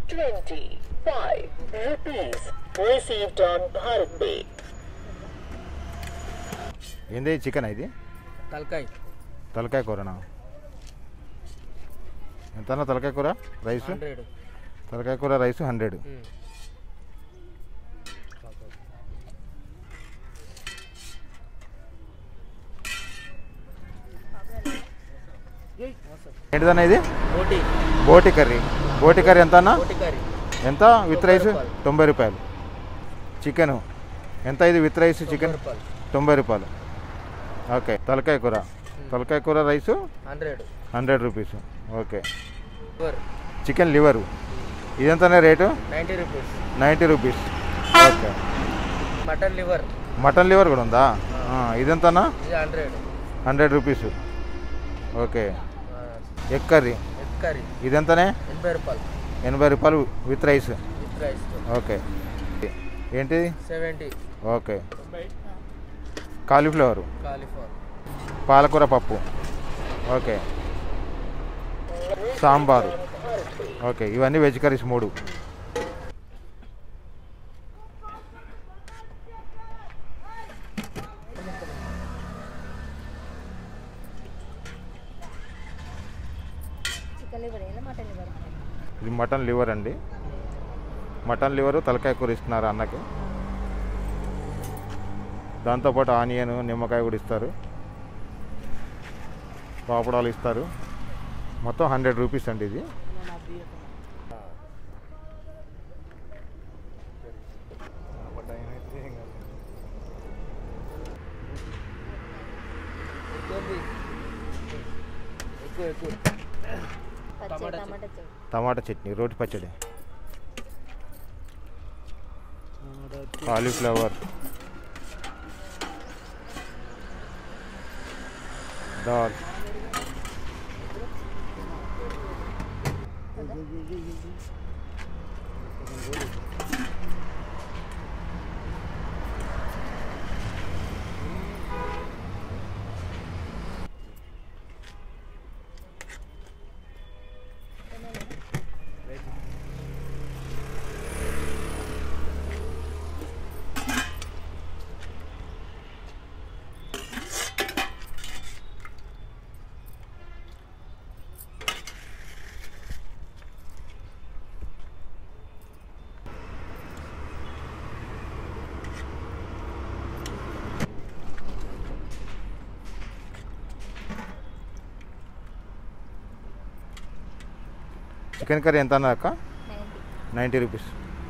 25 rupees received on Bharat Pay. ఏంది chicken ఇది తలకాయ తలకాయ కూరనా ఎంతన్నా తలకాయ కూర రైస్ హండ్రెడ్ తలకాయ కూర రైస్ హండ్రెడ్ ఏంటిదన్నా ఇది బోటి బోటి కర్రీ బోటి కర్రీ ఎంత అన్న బోటి కర్రీ ఎంత విత్ రైస్ రూపాయలు. తొంభై రూపాయలు చికెను ఎంత ఇది విత్ రైస్ చికెన్ రూపాయలు తొంభై రూపాయలు ఓకే తలకాయ కూర తలకాయ కూర rice hundred hundred rupees okay four chicken liver ఇదెంతనే rate ninety rupees ninety rupees okay mutton liver mutton liver కూడా ఉందా ఆ, ఇదెంతనా ఇది hundred hundred rupees okay egg curry egg curry ఇదెంతనే ఎనభై రూపాయలు ఎనభై రూపాయలు with rice with rice okay ఏంటిది సెవెంటీ ఓకే కాలీఫ్లవరు కాలీఫ్లవర్ పాలకూర పప్పు ఓకే సాంబారు ఓకే ఇవన్నీ వెజ్ కర్రీస్ మూడు చికెన్ లివర్ అయినా మటన్ లివర్ ఇది మటన్ లివర్ అండి మటన్ లివరు తలకాయ కూర ఇస్తున్నారు అన్నకి దాంతోపాటు ఆనియన్ నిమ్మకాయ కూడా ఇస్తారు పాపడాలు ఇస్తారు మొత్తం హండ్రెడ్ రూపీస్ అండి ఇది ఎక్కువ ఎక్కువ పచ్చి టమాటా టమాటా చట్నీ టమాటా చట్నీ రోటి పచ్చడి కాలీఫ్లవర్ దాల్ చికెన్ కర్రీ ఎంత అన్నా అక్క ninety ninety rupees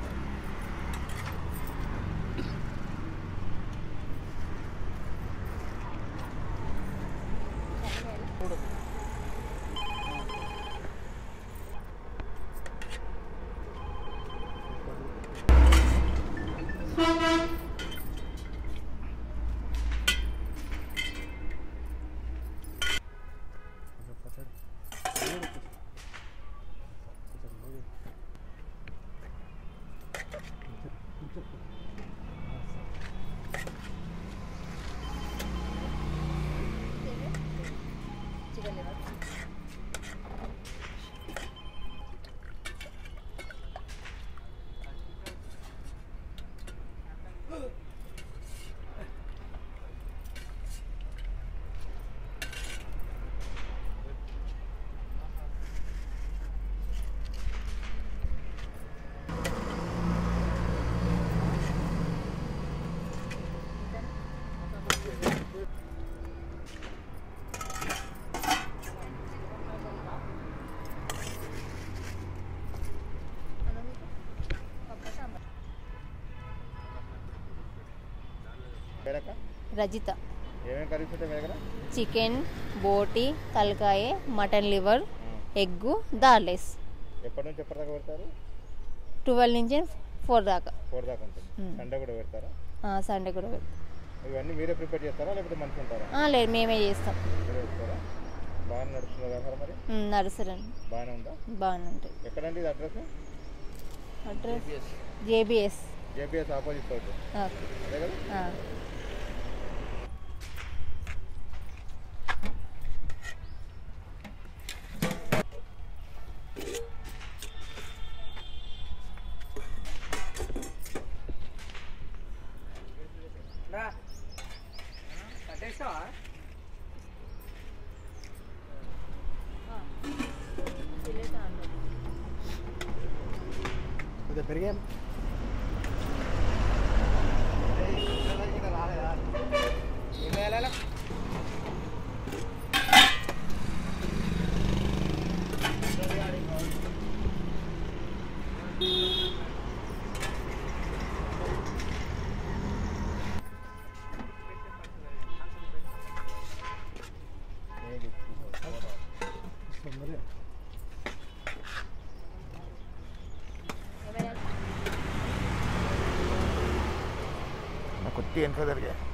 chicken liver పప్పు సాంబార్ రజిత ఏమేమి కర్రీస్ ఉంటాయి మీ దగ్గర చికెన్ బోటి తలకాయ మటన్ లివర్ ఎగ్గు దార్లెస్ ఎప్పటి నుంచి ఎప్పటిదాకా పెడతారు ట్వెల్వ్ నుంచి ఫోర్ దాకా ఫోర్ దాకా ఉంటుంది మ్మ్. సండే కూడా పెడతారా సండే కూడా పెడతాం ఇవన్నీ మీరే ప్రిపేర్ చేస్తారా లేకపోతే మనిషి ఉంటారా ఆ, లేదు మేమే చేస్తాం మీరే చేస్తారా బాగానే నడుస్తుందా వ్యాపారం మరి నర్సరీ బాగానే ఉందా బాగానే ఉంటాయి ఎక్కడండి ఇది address address JBS JPS opposite south okay అదే కదా ఆ. కొద్దిగా పెరిగాం కొద్ది వెనక జరిగా